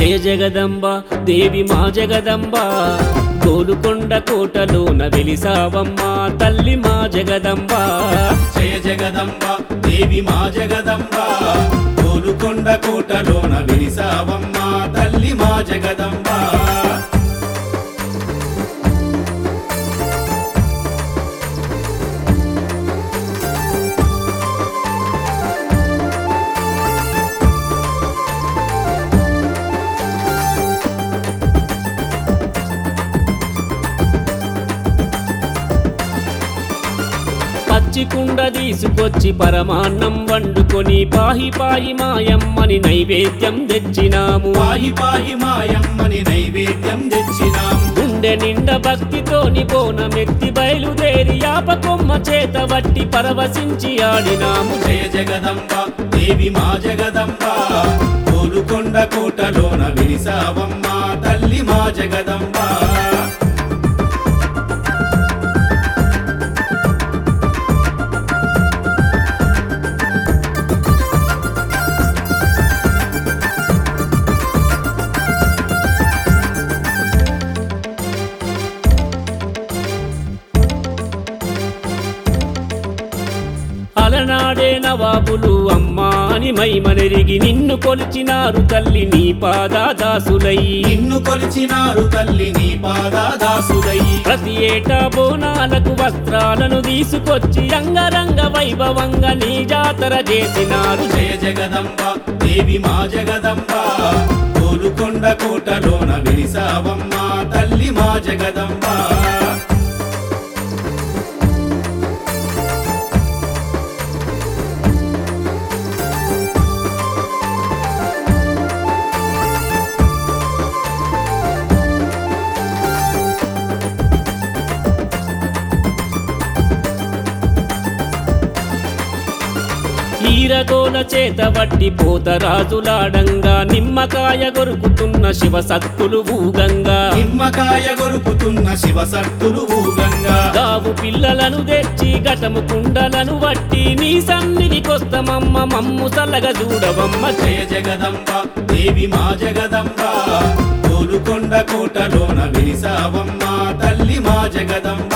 జయ జగదంబ దేవి మా జగదంబ గోలుకొండ కోటలోన వెలిసావమ్మ తల్లి మా జగదంబ జయ జగదంబ దేవి మా జగదంబ గోలుకొండ కోటలోన విరిసావమ్మ తల్లి మా జగదంబ పచ్చి కుండ తీసుకొచ్చి పరమాన్నం వండుకొని పాహి పాయి మాయమ్మని నైవేద్యం తెచ్చినాము పాయి పాయి మాయమ్మని నైవేద్యం తెచ్చినాము గుండె నిండా భక్తితోని బోనమెత్తి బయలుదేరి యాపకొమ్మ చేత వట్టి పరవశించి ఆడినాము జయ జగదంబ దేవి మా జగదంబ గోలుకొండ కోటలోన విరిసావమ్మ తల్లి మా జగదంబ అలనాడే నవాబులు అమ్మా అని మైమనెరిగి నిన్ను కొలిచినారు తల్లి నీ పాదాదాసులయ్యి నిన్ను కొలిచినారు తల్లి నీ పాదాదాసులయ్యి ప్రతి ఏటా బోనాలకు వస్త్రాలను తీసుకొచ్చి రంగరంగ వైభవంగా నీ జాతర చేసినారు జయ జగదంబ దేవి మా జగదంబ గోలుకొండ కోటలోన విరిసావమ్మ తల్లి మా జగదంబ ఈరగోల చేత వట్టి పోతరాజులాడంగా నిమ్మకాయ గొరుకుతున్న శివ సత్తులు ఊగంగా నిమ్మకాయ గొరుకుతున్న శివసత్తులు ఊగంగా గావు పిల్లలను తెచ్చి ఘటము కుండలను వట్టి నీ సన్నిధికొస్తమమ్మ మమ్ము సల్లగ చూడవమ్మ జయ జగదంబ దేవి మా జగదంబ గోలుకొండ కోటలోన విరిసావమ్మ తల్లి మా జగదంబ